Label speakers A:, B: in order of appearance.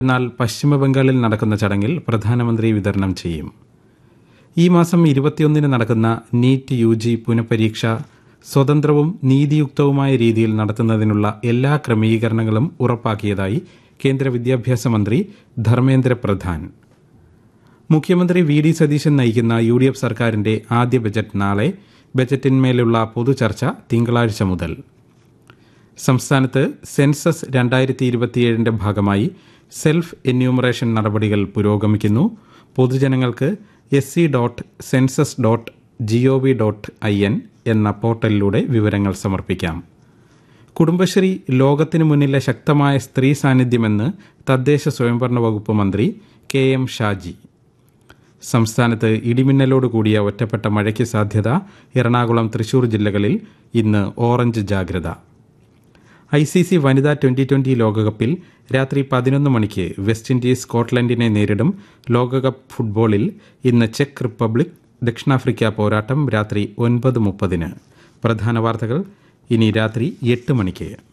A: എന്നാൽ പശ്ചിമബംഗാളിൽ നടക്കുന്ന ചടങ്ങിൽ പ്രധാനമന്ത്രി വിതരണം ചെയ്യും ഈ മാസം ഇരുപത്തിയൊന്നിന് നടക്കുന്ന നീറ്റ് യു ജി പുനഃപരീക്ഷ സ്വതന്ത്രവും നീതിയുക്തവുമായ രീതിയിൽ നടത്തുന്നതിനുള്ള എല്ലാ ക്രമീകരണങ്ങളും ഉറപ്പാക്കിയതായി കേന്ദ്ര വിദ്യാഭ്യാസ മന്ത്രി ധർമ്മേന്ദ്ര പ്രധാൻ മുഖ്യമന്ത്രി വി ഡി സതീശൻ നയിക്കുന്ന യു ഡി എഫ് സർക്കാരിന്റെ ആദ്യ ബജറ്റ് നാളെ ബജറ്റിന്മേലുള്ള പൊതുചർച്ച തിങ്കളാഴ്ച മുതൽ സംസ്ഥാനത്ത് സെൻസസ് രണ്ടായിരത്തി ഇരുപത്തിയേഴിന്റെ ഭാഗമായി സെൽഫ് എന്യൂമറേഷൻ നടപടികൾ പുരോഗമിക്കുന്നു പൊതുജനങ്ങൾക്ക് S C dot census dot G O V dot I N എന്ന പോർട്ടലിലൂടെ വിവരങ്ങൾ സമർപ്പിക്കാം കുടുംബശ്രീ ലോകത്തിനു മുന്നിലെ ശക്തമായ സ്ത്രീ സാന്നിധ്യമെന്ന് തദ്ദേശ സ്വയംഭരണ വകുപ്പ് മന്ത്രി കെ എം ഷാജി സംസ്ഥാനത്ത് ഇടിമിന്നലോട് കൂടിയ ഒറ്റപ്പെട്ട മഴയ്ക്ക് സാധ്യത എറണാകുളം തൃശൂർ ജില്ലകളിൽ ഇന്ന് ഓറഞ്ച് ജാഗ്രത ഐ സി സി വനിതാ ട്വന്റി ട്വന്റി ലോകകപ്പിൽ രാത്രി പതിനൊന്ന് മണിക്ക് വെസ്റ്റ് ഇൻഡീസ് സ്കോട്ട്ലൻഡിനെ നേരിടും ലോകകപ്പ് ഫുട്ബോളിൽ ഇന്ന് ചെക്ക് റിപ്പബ്ലിക് ദക്ഷിണാഫ്രിക്ക പോരാട്ടം രാത്രി ഒൻപത് മുപ്പതിന് പ്രധാന വാർത്തകൾ ഇനി രാത്രി എട്ട് മണിക്ക്